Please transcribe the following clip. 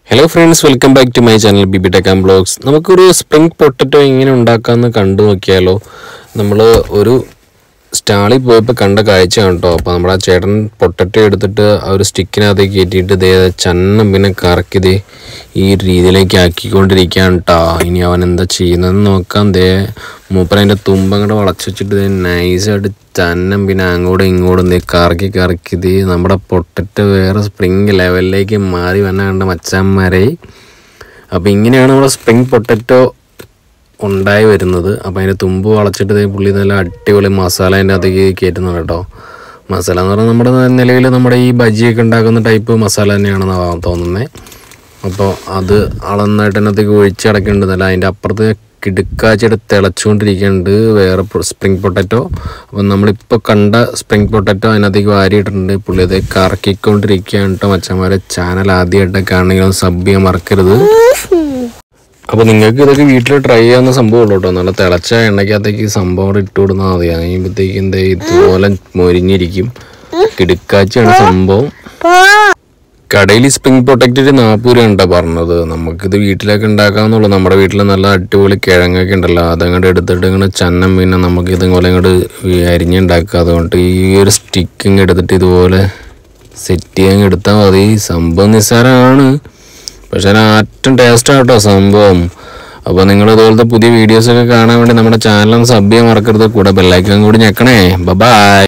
hello friends welcome back to my channel BB tech and blogs നമുക്കൊരു spring potato എങ്ങനെ ഉണ്ടാക്കാമെന്ന് കണ്ടു നോക്കിയാലോ നമ്മൾ ഒരു സ്റ്റാളിൽ പോയപ്പോൾ കണ്ട കാഴ്ചയാണ് കേട്ടോ അപ്പോൾ നമ്മുടെ ആ ചേട്ടൻ പൊട്ടറ്റോ എടുത്തിട്ട് ആ ഒരു സ്റ്റിക്കിനകത്തേക്ക് കയറ്റിയിട്ട് ദേ ചന്നം പിന്നെ കറക്കി ദേ ഈ ഒരു രീതിയിലേക്ക് ആക്കിക്കൊണ്ടിരിക്കുകയാണ് കേട്ടോ ഇനി അവൻ എന്താ ചെയ്യുന്നതെന്ന് നോക്കാം ദേ മൂപ്പർ അതിൻ്റെ തുമ്പങ്ങടെ വളച്ച് വെച്ചിട്ട് ദേ നൈസായിട്ട് ചന്നം പിന്നെ അങ്ങോട്ടും ഇങ്ങോട്ടും ദേ കറക്കി കറക്കി ദേ നമ്മുടെ പൊട്ടറ്റോ വേറെ സ്പ്രിങ് ലെവലിലേക്ക് മാറി വന്ന കണ്ട മച്ചാന്മാരെ അപ്പോൾ ഇങ്ങനെയാണ് നമ്മുടെ സ്പ്രിങ് പൊട്ടറ്റോ ഉണ്ടായി വരുന്നത് അപ്പോൾ അതിൻ്റെ തുമ്പ് വളച്ചിട്ട് ദേ പുള്ളി നല്ല അടിപൊളി മസാല അതിൻ്റെ അകത്തേക്ക് കയറ്റുന്നുണ്ട് കേട്ടോ മസാല എന്ന് പറഞ്ഞാൽ നമ്മുടെ നിലവിൽ നമ്മുടെ ഈ ബജിയൊക്കെ ഉണ്ടാക്കുന്ന ടൈപ്പ് മസാല തന്നെയാണെന്നാണ് തോന്നുന്നത് അപ്പോൾ അത് അളന്നായിട്ട് അതിനകത്തേക്ക് ഒഴിച്ചടക്കുന്നുണ്ട് നല്ല അതിൻ്റെ അപ്പുറത്ത് കിടുക്കാച്ചിട്ട് തിളച്ചുകൊണ്ടിരിക്കുന്നുണ്ട് വേറെ സ്പ്രിങ് പൊട്ടറ്റോ അപ്പം നമ്മളിപ്പോൾ കണ്ട സ്പ്രിങ് പൊട്ടറ്റോ അതിനകത്തേക്ക് വാരിയിട്ടുണ്ട് പുള്ളി അത് കറക്കിക്കൊണ്ടിരിക്കുകയാണ് കേട്ടോ മച്ചന്മാരെ ചാനൽ ആദ്യമായിട്ടൊക്കെ ആണെങ്കിലും സബ് ചെയ്യാൻ മറക്കരുത് അപ്പോൾ നിങ്ങൾക്ക് ഇതൊക്കെ വീട്ടിൽ ട്രൈ ചെയ്യാവുന്ന സംഭവമുള്ളൂ കേട്ടോ നല്ല തിളച്ച എണ്ണയ്ക്കകത്തേക്ക് ഈ സംഭവം കൂടെ ഇട്ട് കൊടുത്താൽ മതി കഴിയുമ്പോഴത്തേക്ക് എന്താ ഇതുപോലെ മൊരിഞ്ഞിരിക്കും കിടുക്കാച്ചിയാണ് സംഭവം കടയിൽ സ്പ്രിംഗ് പ്രൊട്ടക്റ്റ് ഒരു നാൽപ്പത് രൂപ ഉണ്ടോ പറഞ്ഞത് നമുക്കിത് വീട്ടിലൊക്കെ ഉണ്ടാക്കാവുന്നുള്ളൂ നമ്മുടെ വീട്ടിൽ നല്ല അടിപൊളി കിഴങ്ങൊക്കെ ഉണ്ടല്ലോ അതങ്ങോട്ട് എടുത്തിട്ട് ഇങ്ങനെ ചന്നം പിന്നെ നമുക്ക് ഇതുപോലെ ഇങ്ങോട്ട് അരിഞ്ഞുണ്ടാക്കുക അതുകൊണ്ട് ഈ ഒരു സ്റ്റിക്കിങ് എടുത്തിട്ട് ഇതുപോലെ സെറ്റ് ചെയ്യാൻ എടുത്താൽ മതി സംഭവം നിസ്സാരമാണ് പക്ഷെ ഏറ്റവും ടേസ്റ്റ് ആട്ടോ സംഭവം അപ്പോൾ നിങ്ങൾ ഇതുപോലത്തെ പുതിയ വീഡിയോസൊക്കെ കാണാൻ വേണ്ടി നമ്മുടെ ചാനൽ സബ് ചെയ്യാൻ മറക്കരുത് കൂടെ ബെല്ലൈക്കൻ കൂടി ഞെക്കണേ ബൈ